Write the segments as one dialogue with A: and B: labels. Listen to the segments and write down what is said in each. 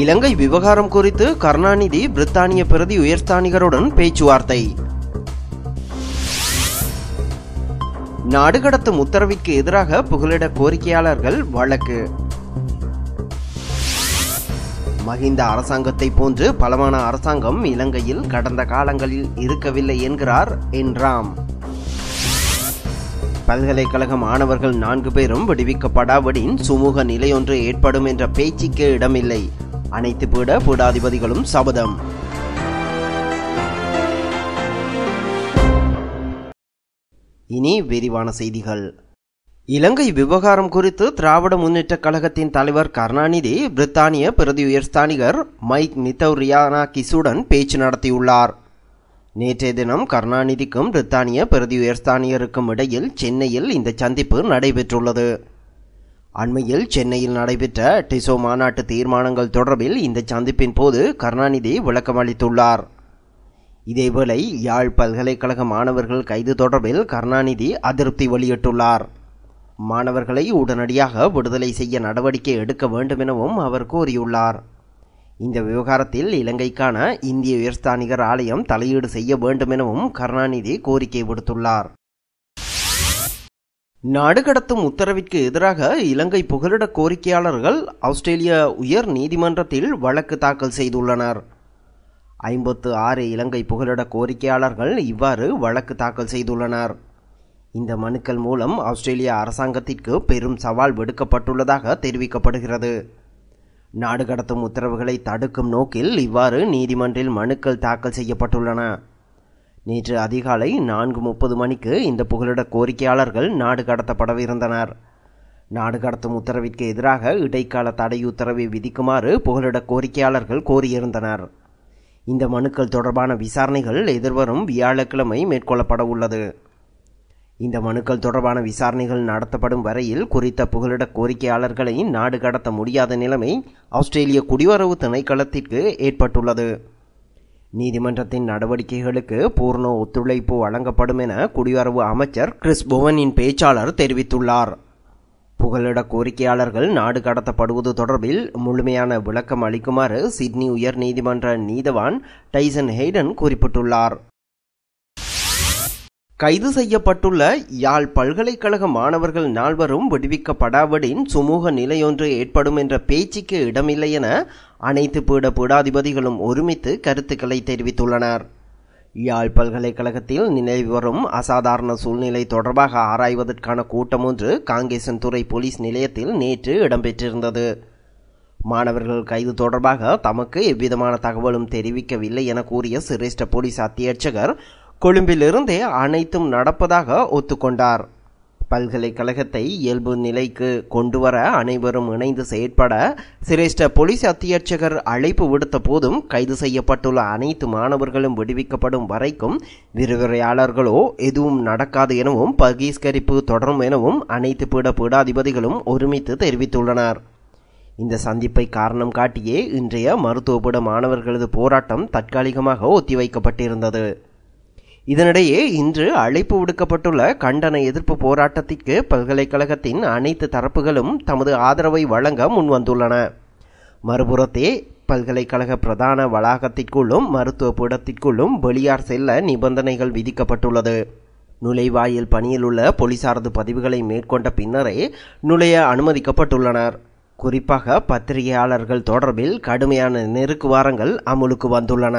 A: இலங்கை விவகாரம் குறித்து கருணாநிதி பிரித்தானிய பிரதி உயர்ஸ்தானிகருடன் பேச்சுவார்த்தை நாடு கடத்தும் உத்தரவிற்கு எதிராக புகலிட கோரிக்கையாளர்கள் வழக்கு மஹிந்த அரசாங்கத்தை போன்று பலமான அரசாங்கம் இலங்கையில் கடந்த காலங்களில் இருக்கவில்லை என்கிறார் என்றாம் பல்கலைக்கழக மாணவர்கள் நான்கு பேரும் விடுவிக்கப்படாவிடின் சுமூக நிலையொன்று ஏற்படும் என்ற பேச்சுக்கே இடமில்லை அனைத்து பீட பீடாதிபதிகளும் சபதம் இனி விரிவான செய்திகள் இலங்கை விவகாரம் குறித்து திராவிட முன்னேற்றக் கழகத்தின் தலைவர் கருணாநிதி பிரித்தானிய பிரதி உயர்ஸ்தானிகர் மைக் நித்தௌரியானா கிசுடன் பேச்சு நடத்தியுள்ளார் நேற்றைய தினம் கருணாநிதிக்கும் பிரித்தானிய பிரதி உயர்ஸ்தானியருக்கும் இடையில் சென்னையில் இந்த சந்திப்பு நடைபெற்றுள்ளது அண்மையில் சென்னையில் நடைபெற்ற டிசோ மாநாட்டு தீர்மானங்கள் தொடர்பில் இந்த சந்திப்பின் போது கருணாநிதி விளக்கமளித்துள்ளார் இதேவேளை யாழ் பல்கலைக்கழக மாணவர்கள் கைது தொடர்பில் கருணாநிதி அதிருப்தி வெளியிட்டுள்ளார் மாணவர்களை உடனடியாக விடுதலை செய்ய நடவடிக்கை எடுக்க வேண்டும் எனவும் அவர் கூறியுள்ளார் இந்த விவகாரத்தில் இலங்கைக்கான இந்திய உயர்ஸ்தானிகர் ஆலயம் தலையீடு செய்ய வேண்டும் எனவும் கருணாநிதி கோரிக்கை விடுத்துள்ளார் நாடு கடத்தும் உத்தரவிற்கு எதிராக இலங்கை புகலிட கோரிக்கையாளர்கள் ஆஸ்திரேலிய உயர் நீதிமன்றத்தில் வழக்கு தாக்கல் செய்துள்ளனர் ஐம்பத்து ஆறு இலங்கை புகலிட கோரிக்கையாளர்கள் இவ்வாறு வழக்கு தாக்கல் செய்துள்ளனர் இந்த மனுக்கள் மூலம் ஆஸ்திரேலிய அரசாங்கத்திற்கு பெரும் சவால் விடுக்கப்பட்டுள்ளதாக தெரிவிக்கப்படுகிறது நாடு கடத்தும் உத்தரவுகளை தடுக்கும் நோக்கில் இவ்வாறு நீதிமன்றில் மனுக்கள் தாக்கல் செய்யப்பட்டுள்ளன நேற்று அதிகாலை நான்கு முப்பது மணிக்கு இந்த புகலிட கோரிக்கையாளர்கள் நாடு கடத்தப்படவிருந்தனர் நாடு கடத்தும் உத்தரவிற்கு எதிராக இடைக்கால தடை உத்தரவை விதிக்குமாறு புகலிட கோரிக்கையாளர்கள் கோரியிருந்தனர் இந்த மனுக்கள் தொடர்பான விசாரணைகள் எதிர்வரும் வியாழக்கிழமை மேற்கொள்ளப்பட உள்ளது இந்த மனுக்கள் தொடர்பான விசாரணைகள் நடத்தப்படும் வரையில் குறித்த புகலிட கோரிக்கையாளர்களை நாடு கடத்த முடியாத நிலைமை ஆஸ்திரேலிய குடிவரவு திணைக்களத்திற்கு ஏற்பட்டுள்ளது நீதிமன்றத்தின் நடவடிக்கைகளுக்கு பூர்ண ஒத்துழைப்பு வழங்கப்படும் என குடிவரவு அமைச்சர் கிறிஸ் புவனின் பேச்சாளர் தெரிவித்துள்ளார் புகலிட கோரிக்கையாளர்கள் நாடு கடத்தப்படுவது தொடர்பில் முழுமையான விளக்கம் அளிக்குமாறு சிட்னி உயர் நீதிமன்ற நீதவான் டைசன் ஹெய்டன் குறிப்பிட்டுள்ளார் கைது செய்யப்பட்டுள்ள யாழ் பல்கலைக்கழக மாணவர்கள் நால்வரும் விடுவிக்கப்படாவிடின் சுமூக நிலையொன்று ஏற்படும் என்ற பேச்சுக்கு இடமில்லை என அனைத்து பீட பீடாதிபதிகளும் ஒருமித்து கருத்துக்களை தெரிவித்துள்ளனர் யாழ் பல்கலைக்கழகத்தில் நிலவி வரும் அசாதாரண சூழ்நிலை தொடர்பாக ஆராய்வதற்கான கூட்டம் ஒன்று காங்கேசன்துறை போலீஸ் நிலையத்தில் நேற்று இடம்பெற்றிருந்தது மாணவர்கள் கைது தொடர்பாக தமக்கு எவ்விதமான தகவலும் தெரிவிக்கவில்லை என கூறிய சிரேஷ்ட போலீஸ் அத்தியட்சகர் கொழும்பிலிருந்தே அனைத்தும் நடப்பதாக ஒத்துக்கொண்டார் பல்கலைக்கழகத்தை இயல்பு நிலைக்கு கொண்டுவர அனைவரும் இணைந்து செயற்பட சிரேஷ்ட போலீஸ் அத்தியட்சகர் அழைப்பு விடுத்த போதும் கைது செய்யப்பட்டுள்ள அனைத்து மாணவர்களும் விடுவிக்கப்படும் வரைக்கும் விரிவுரையாளர்களோ எதுவும் நடக்காது எனவும் பகிஷ்கரிப்பு தொடரும் எனவும் அனைத்து பீட பீடாதிபதிகளும் ஒருமித்து தெரிவித்துள்ளனர் இந்த சந்திப்பை காரணம் காட்டியே இன்றைய மருத்துவபீட மாணவர்களது போராட்டம் தற்காலிகமாக ஒத்திவைக்கப்பட்டிருந்தது இதனிடையே இன்று அழைப்பு விடுக்கப்பட்டுள்ள கண்டன எதிர்ப்பு போராட்டத்திற்கு பல்கலைக்கழகத்தின் அனைத்து தரப்புகளும் தமது ஆதரவை வழங்க முன்வந்துள்ளன மறுபுறத்தே பல்கலைக்கழக பிரதான வளாகத்திற்குள்ளும் மருத்துவ பீடத்திற்குள்ளும் வெளியார் செல்ல நிபந்தனைகள் விதிக்கப்பட்டுள்ளது நுழைவாயில் பணியில் உள்ள போலீசாரது பதிவுகளை மேற்கொண்ட பின்னரே நுழைய அனுமதிக்கப்பட்டுள்ளனர் குறிப்பாக பத்திரிகையாளர்கள் தொடர்பில் கடுமையான நெருக்குவாரங்கள் அமுலுக்கு வந்துள்ளன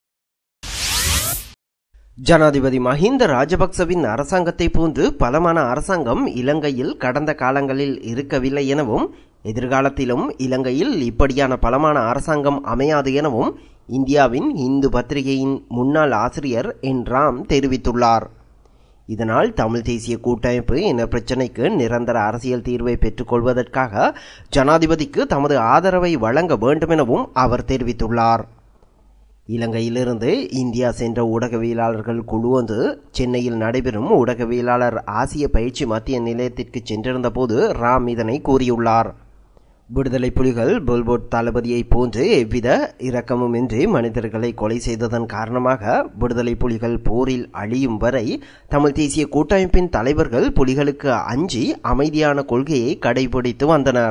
A: ஜனாதிபதி மஹிந்த ராஜபக்சவின் அரசாங்கத்தை போன்று பலமான அரசாங்கம் இலங்கையில் கடந்த காலங்களில் இருக்கவில்லை எனவும் எதிர்காலத்திலும் இலங்கையில் இப்படியான பலமான அரசாங்கம் அமையாது எனவும் இந்தியாவின் இந்து பத்திரிகையின் முன்னாள் ஆசிரியர் என் ராம் தெரிவித்துள்ளார் இதனால் தமிழ் தேசிய கூட்டமைப்பு என்ற பிரச்சினைக்கு நிரந்தர அரசியல் தீர்வை பெற்றுக்கொள்வதற்காக ஜனாதிபதிக்கு தமது ஆதரவை வழங்க வேண்டுமெனவும் அவர் தெரிவித்துள்ளார் இலங்கையிலிருந்து இந்தியா சென்ற ஊடகவியலாளர்கள் குழு ஒன்று சென்னையில் நடைபெறும் ஊடகவியலாளர் ஆசிய பயிற்சி மத்திய நிலையத்திற்கு சென்றிருந்த போது ராம் இதனை கூறியுள்ளார் விடுதலை புலிகள் பொல்போட் தளபதியைப் போன்று எவ்வித இரக்கமுமின்றி மனிதர்களை கொலை செய்ததன் காரணமாக விடுதலை புலிகள் போரில் அழியும் வரை தமிழ் தேசிய கூட்டமைப்பின் தலைவர்கள் புலிகளுக்கு அஞ்சி அமைதியான கொள்கையை கடைபிடித்து வந்தனர்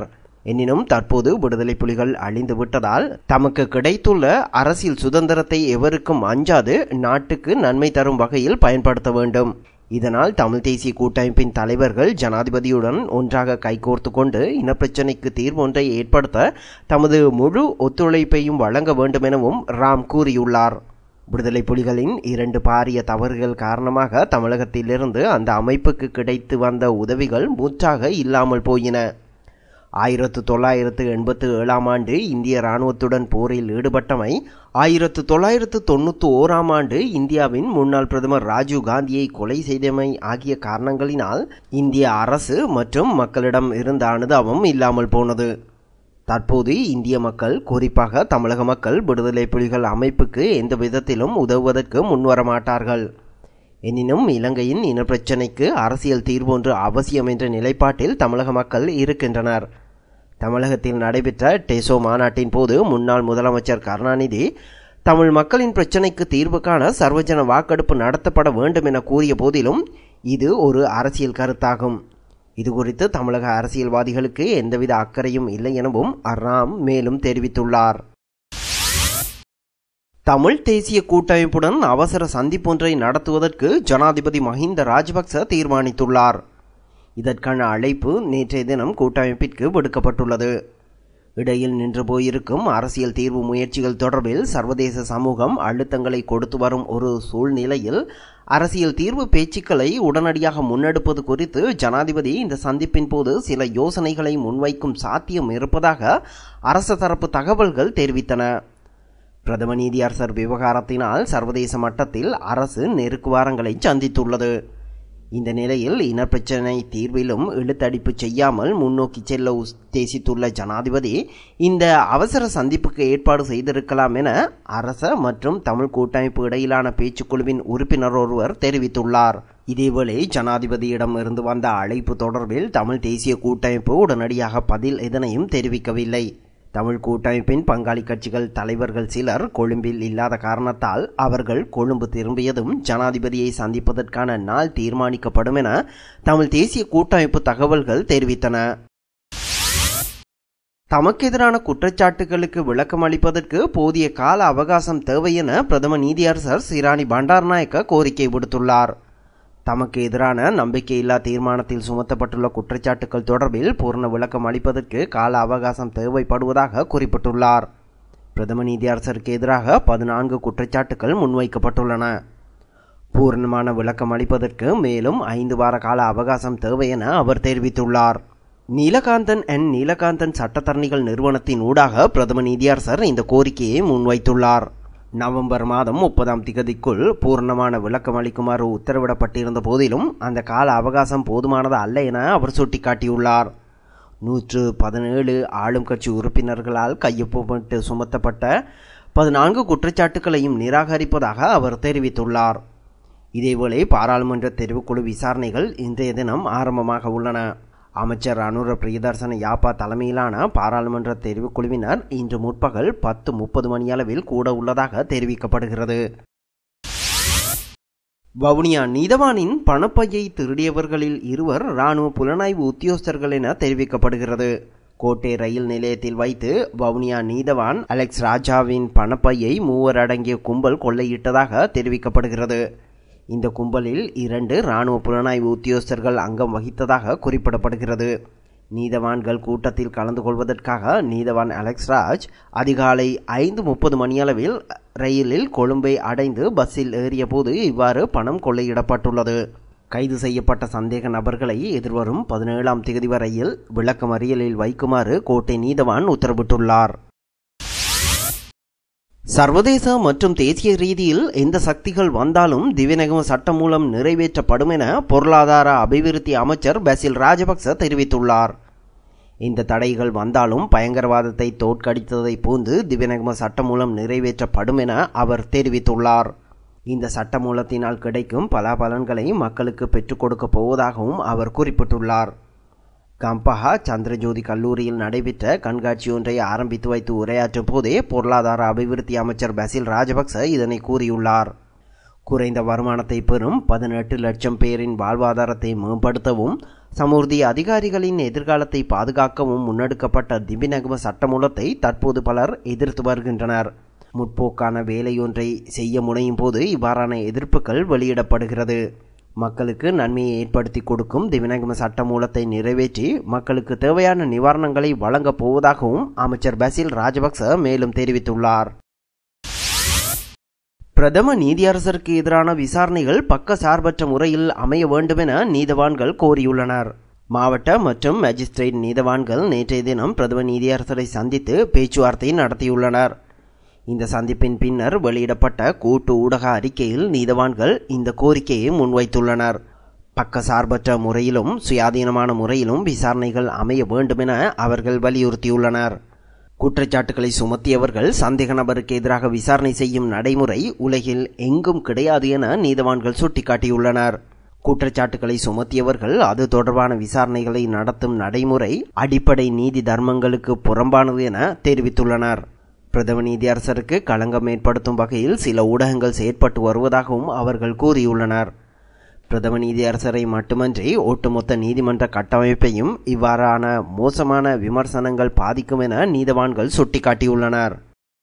A: எனினும் தற்போது விடுதலை புலிகள் அழிந்து விட்டதால் தமக்கு கிடைத்துள்ள அரசியல் சுதந்திரத்தை எவருக்கும் அஞ்சாது நாட்டுக்கு நன்மை தரும் வகையில் பயன்படுத்த வேண்டும் இதனால் தமிழ் தேசிய கூட்டமைப்பின் தலைவர்கள் ஜனாதிபதியுடன் ஒன்றாக கைகோர்த்து கொண்டு இனப்பிரச்சினைக்கு தீர்வொன்றை ஏற்படுத்த தமது முழு ஒத்துழைப்பையும் வழங்க வேண்டும் எனவும் ராம் கூறியுள்ளார் விடுதலை புலிகளின் இரண்டு பாரிய தவறுகள் காரணமாக தமிழகத்திலிருந்து அந்த அமைப்புக்கு கிடைத்து வந்த உதவிகள் முற்றாக இல்லாமல் போயின ஆயிரத்து தொள்ளாயிரத்து எண்பத்து ஏழாம் ஆண்டு இந்திய இராணுவத்துடன் போரில் ஈடுபட்டமை ஆயிரத்து தொள்ளாயிரத்து தொண்ணூற்றி ஓராம் ஆண்டு இந்தியாவின் முன்னாள் பிரதமர் ராஜீவ் காந்தியை கொலை செய்தமை ஆகிய காரணங்களினால் இந்திய அரசு மற்றும் மக்களிடம் இருந்த அனுதாபம் இல்லாமல் போனது தற்போது இந்திய மக்கள் குறிப்பாக தமிழக மக்கள் விடுதலை புலிகள் அமைப்புக்கு எந்த விதத்திலும் உதவுவதற்கு முன்வர மாட்டார்கள் எனினும் இலங்கையின் இனப்பிரச்சினைக்கு அரசியல் தீர்வொன்று அவசியம் என்ற நிலைப்பாட்டில் தமிழக மக்கள் இருக்கின்றனர் தமிழகத்தில் நடைபெற்ற டெசோ மாநாட்டின் போது முன்னாள் முதலமைச்சர் கருணாநிதி தமிழ் மக்களின் பிரச்சினைக்கு தீர்வு காண சர்வஜன வாக்கெடுப்பு நடத்தப்பட வேண்டும் என கூறிய போதிலும் இது ஒரு அரசியல் கருத்தாகும் இது குறித்து தமிழக அரசியல்வாதிகளுக்கு எந்தவித அக்கறையும் இல்லை எனவும் அர்ராம் மேலும் தெரிவித்துள்ளார் தமிழ் தேசிய கூட்டமைப்புடன் அவசர சந்திப்பொன்றை நடத்துவதற்கு ஜனாதிபதி மஹிந்த ராஜபக்ச தீர்மானித்துள்ளார் இதற்கான அழைப்பு நேற்றைய தினம் கூட்டமைப்பிற்கு விடுக்கப்பட்டுள்ளது இடையில் நின்று போயிருக்கும் அரசியல் தீர்வு முயற்சிகள் தொடர்பில் சர்வதேச சமூகம் அழுத்தங்களை கொடுத்து வரும் ஒரு சூழ்நிலையில் அரசியல் தீர்வு பேச்சுக்களை உடனடியாக முன்னெடுப்பது குறித்து ஜனாதிபதி இந்த சந்திப்பின் போது சில யோசனைகளை முன்வைக்கும் சாத்தியம் இருப்பதாக அரசு தரப்பு தகவல்கள் தெரிவித்தன பிரதம நீதியரசர் விவகாரத்தினால் சர்வதேச மட்டத்தில் அரசு நெருக்குவாரங்களை சந்தித்துள்ளது இந்த நிலையில் இனப்பிரச்சினை தீர்விலும் இழுத்தடிப்பு செய்யாமல் முன்னோக்கி செல்ல உத்தேசித்துள்ள ஜனாதிபதி இந்த அவசர சந்திப்புக்கு ஏற்பாடு செய்திருக்கலாம் என அரச மற்றும் தமிழ் கூட்டமைப்பு இடையிலான பேச்சுக்குழுவின் உறுப்பினர் ஒருவர் தெரிவித்துள்ளார் இதேவேளை ஜனாதிபதியிடம் இருந்து வந்த அழைப்பு தொடர்பில் தமிழ் தேசிய கூட்டமைப்பு உடனடியாக பதில் எதனையும் தெரிவிக்கவில்லை தமிழ் கூட்டமைப்பின் பங்காளி கட்சிகள் தலைவர்கள் சிலர் கொழும்பில் இல்லாத காரணத்தால் அவர்கள் கொழும்பு திரும்பியதும் ஜனாதிபதியை சந்திப்பதற்கான நாள் தீர்மானிக்கப்படும் என தமிழ் தேசிய கூட்டமைப்பு தகவல்கள் தெரிவித்தன தமக்கு எதிரான குற்றச்சாட்டுகளுக்கு விளக்கம் அளிப்பதற்கு போதிய கால அவகாசம் தேவை என பிரதம நீதியரசர் சிராணி பண்டார்நாயக்க கோரிக்கை விடுத்துள்ளார் தமக்கு எதிரான நம்பிக்கையில்லா தீர்மானத்தில் சுமத்தப்பட்டுள்ள குற்றச்சாட்டுகள் தொடர்பில் பூர்ண விளக்கம் அளிப்பதற்கு கால அவகாசம் தேவைப்படுவதாக குறிப்பிட்டுள்ளார் பிரதம நீதியரசருக்கு எதிராக பதினான்கு குற்றச்சாட்டுகள் முன்வைக்கப்பட்டுள்ளன பூர்ணமான விளக்கம் அளிப்பதற்கு மேலும் ஐந்து வார கால அவகாசம் தேவை என அவர் தெரிவித்துள்ளார் நீலகாந்தன் அண்ட் நீலகாந்தன் சட்டத்தரணிகள் நிறுவனத்தின் ஊடாக பிரதம நீதியரசர் இந்த கோரிக்கையை முன்வைத்துள்ளார் நவம்பர் மாதம் முப்பதாம் திகதிக்குள் பூர்ணமான விளக்கம் அளிக்குமாறு உத்தரவிடப்பட்டிருந்த போதிலும் அந்த கால அவகாசம் போதுமானது அல்ல என அவர் சுட்டிக்காட்டியுள்ளார் நூற்று பதினேழு ஆளும் கட்சி உறுப்பினர்களால் கையொப்பமிட்டு சுமத்தப்பட்ட பதினான்கு குற்றச்சாட்டுகளையும் நிராகரிப்பதாக அவர் தெரிவித்துள்ளார் இதேவேளை பாராளுமன்ற தெரிவுக்குழு விசாரணைகள் இன்றைய தினம் ஆரம்பமாக உள்ளன அமைச்சர் அனுர பிரியதர்சன யாப்பா தலைமையிலான பாராளுமன்ற தெரிவுக்குழுவினர் இன்று முற்பகல் பத்து முப்பது மணியளவில் கூட உள்ளதாக தெரிவிக்கப்படுகிறது வவுனியா நீதவானின் பணப்பையை திருடியவர்களில் இருவர் இராணுவ புலனாய்வு உத்தியோகஸ்தர்கள் என தெரிவிக்கப்படுகிறது கோட்டை ரயில் நிலையத்தில் வைத்து வவுனியா நீதவான் அலெக்ஸ் ராஜாவின் பணப்பையை மூவர் அடங்கிய கும்பல் கொள்ளையிட்டதாக தெரிவிக்கப்படுகிறது இந்த கும்பலில் இரண்டு இராணுவ புலனாய்வு உத்தியோகஸ்தர்கள் அங்கம் வகித்ததாக குறிப்பிடப்படுகிறது நீதவான்கள் கூட்டத்தில் கலந்து கொள்வதற்காக நீதவான் அலெக்ஸ் ராஜ் அதிகாலை ஐந்து முப்பது மணியளவில் ரயிலில் கொழும்பை அடைந்து பஸ்ஸில் ஏறியபோது இவ்வாறு பணம் கொள்ளையிடப்பட்டுள்ளது கைது செய்யப்பட்ட சந்தேக நபர்களை எதிர்வரும் பதினேழாம் தேதி வரையில் விளக்கமறியலில் வைக்குமாறு கோட்டை நீதவான் உத்தரவிட்டுள்ளார் சர்வதேச மற்றும் தேசிய ரீதியில் எந்த சக்திகள் வந்தாலும் திவ்யநகம சட்டம் மூலம் நிறைவேற்றப்படும் என பொருளாதார அபிவிருத்தி அமைச்சர் பசில் ராஜபக்ச தெரிவித்துள்ளார் இந்த தடைகள் வந்தாலும் பயங்கரவாதத்தை தோற்கடித்ததை போன்று திவ்யநகம சட்டம் மூலம் நிறைவேற்றப்படும் என அவர் தெரிவித்துள்ளார் இந்த சட்டமூலத்தினால் கிடைக்கும் பல பலன்களை மக்களுக்கு பெற்றுக் கொடுக்கப் போவதாகவும் அவர் குறிப்பிட்டுள்ளார் கம்பஹா சந்திரஜோதி கல்லூரியில் நடைபெற்ற கண்காட்சி ஒன்றை ஆரம்பித்து வைத்து உரையாற்றும் போதே பொருளாதார அபிவிருத்தி அமைச்சர் பசில் ராஜபக்ச இதனை கூறியுள்ளார் குறைந்த வருமானத்தை பெறும் பதினெட்டு லட்சம் பேரின் வாழ்வாதாரத்தை மேம்படுத்தவும் சமூர்த்தி அதிகாரிகளின் எதிர்காலத்தை பாதுகாக்கவும் முன்னெடுக்கப்பட்ட திபிநகம சட்டமூலத்தை தற்போது பலர் எதிர்த்து வருகின்றனர் முற்போக்கான வேலையொன்றை செய்ய முனையும் போது இவ்வாறான எதிர்ப்புகள் வெளியிடப்படுகிறது மக்களுக்கு நன்மையை ஏற்படுத்தி கொடுக்கும் திவிநகம சட்டமூலத்தை நிறைவேற்றி மக்களுக்கு தேவையான நிவாரணங்களை வழங்கப் போவதாகவும் அமைச்சர் பசில் ராஜபக்ச மேலும் தெரிவித்துள்ளார் பிரதம நீதியரசருக்கு எதிரான விசாரணைகள் பக்க சார்பற்ற முறையில் அமைய வேண்டுமென நீதவான்கள் கோரியுள்ளனர் மாவட்ட மற்றும் மேஜிஸ்ட்ரேட் நீதவான்கள் நேற்றைய தினம் பிரதம நீதியரசரை சந்தித்து பேச்சுவார்த்தை நடத்தியுள்ளனர் இந்த சந்திப்பின் பின்னர் வெளியிடப்பட்ட கூட்டு ஊடக அறிக்கையில் நீதவான்கள் இந்த கோரிக்கையை முன்வைத்துள்ளனர் பக்கசார்பற்ற முறையிலும் சுயாதீனமான முறையிலும் விசாரணைகள் அமைய வேண்டுமென அவர்கள் வலியுறுத்தியுள்ளனர் குற்றச்சாட்டுகளை சுமத்தியவர்கள் சந்தேக நபருக்கு எதிராக விசாரணை செய்யும் நடைமுறை உலகில் எங்கும் கிடையாது என நீதவான்கள் சுட்டிக்காட்டியுள்ளனர் குற்றச்சாட்டுகளை சுமத்தியவர்கள் அது தொடர்பான விசாரணைகளை நடத்தும் நடைமுறை அடிப்படை நீதி தர்மங்களுக்கு புறம்பானது என தெரிவித்துள்ளனர் பிரதம நீதியரசருக்கு களங்கம் ஏற்படுத்தும் வகையில் சில ஊடகங்கள் செயற்பட்டு வருவதாகவும் அவர்கள் கூறியுள்ளனர் பிரதம நீதியரசரை மட்டுமன்றி ஒட்டுமொத்த நீதிமன்ற கட்டமைப்பையும் இவ்வாறான மோசமான விமர்சனங்கள் பாதிக்கும் என நீதவான்கள் சுட்டிக்காட்டியுள்ளனர்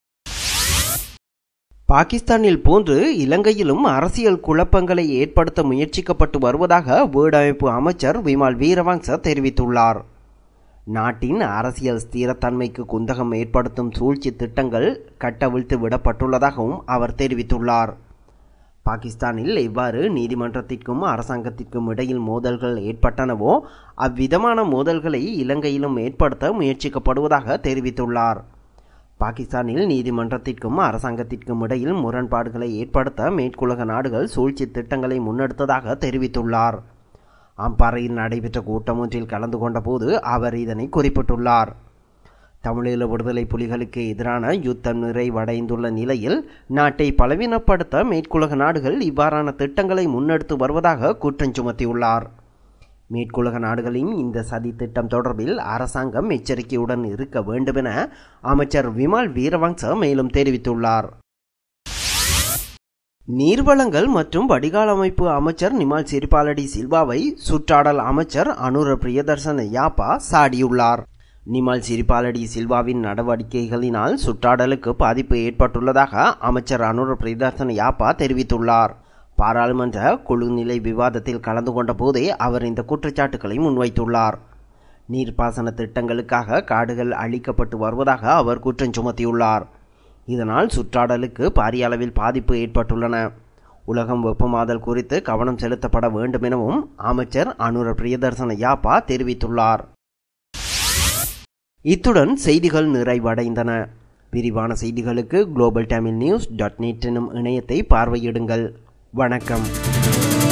A: பாகிஸ்தானில் போன்று இலங்கையிலும் அரசியல் குழப்பங்களை ஏற்படுத்த முயற்சிக்கப்பட்டு வருவதாக வீடமைப்பு அமைச்சர் விமல் வீரவங்ச தெரிவித்துள்ளார் நாட்டின் அரசியல் ஸ்திரத்தன்மைக்கு குந்தகம் ஏற்படுத்தும் சூழ்ச்சி திட்டங்கள் கட்டவிழ்த்து விடப்பட்டுள்ளதாகவும் அவர் தெரிவித்துள்ளார் பாகிஸ்தானில் எவ்வாறு நீதிமன்றத்திற்கும் அரசாங்கத்திற்கும் இடையில் மோதல்கள் ஏற்பட்டனவோ அவ்விதமான மோதல்களை இலங்கையிலும் ஏற்படுத்த முயற்சிக்கப்படுவதாக தெரிவித்துள்ளார் பாகிஸ்தானில் நீதிமன்றத்திற்கும் அரசாங்கத்திற்கும் இடையில் முரண்பாடுகளை ஏற்படுத்த மேற்குலக நாடுகள் சூழ்ச்சி திட்டங்களை முன்னெடுத்ததாக தெரிவித்துள்ளார் அம்பாறையில் நடைபெற்ற கூட்டம் ஒன்றில் கலந்து கொண்ட போது அவர் இதனை குறிப்பிட்டுள்ளார் தமிழீழ விடுதலை புலிகளுக்கு எதிரான யுத்தம் நிறைவடைந்துள்ள நிலையில் நாட்டை பலவீனப்படுத்த மேற்குலக நாடுகள் இவ்வாறான திட்டங்களை முன்னெடுத்து வருவதாக குற்றம் சுமத்தியுள்ளார் மேற்குலக நாடுகளின் இந்த சதி திட்டம் தொடர்பில் அரசாங்கம் எச்சரிக்கையுடன் இருக்க வேண்டுமென அமைச்சர் விமல் வீரவங்ச மேலும் தெரிவித்துள்ளார் நீர்வளங்கள் மற்றும் வடிகால் அமைப்பு அமைச்சர் நிமால் சிறிபாலடி சில்வாவை சுற்றாடல் அமைச்சர் அனுர பிரியதர்சன யாப்பா சாடியுள்ளார் நிமால் சிறிபாலடி சில்வாவின் நடவடிக்கைகளினால் சுற்றாடலுக்கு பாதிப்பு ஏற்பட்டுள்ளதாக அமைச்சர் அனுர பிரியதர்சன யாப்பா தெரிவித்துள்ளார் பாராளுமன்ற குழுநிலை விவாதத்தில் கலந்து கொண்ட போதே அவர் இந்த குற்றச்சாட்டுகளை முன்வைத்துள்ளார் நீர்ப்பாசன திட்டங்களுக்காக காடுகள் அழிக்கப்பட்டு வருவதாக அவர் குற்றம் சுமத்தியுள்ளார் இதனால் சுற்றாடலுக்கு பாரிய அளவில் பாதிப்பு ஏற்பட்டுள்ளன உலகம் வெப்பமாதல் குறித்து கவனம் செலுத்தப்பட வேண்டும் எனவும் அமைச்சர் அனுர பிரியதர்சன யாப்பா தெரிவித்துள்ளார் இத்துடன் செய்திகள் நிறைவடைந்தன விரிவான செய்திகளுக்கு global Tamil news dot net எனும் இணையத்தை பார்வையிடுங்கள் வணக்கம்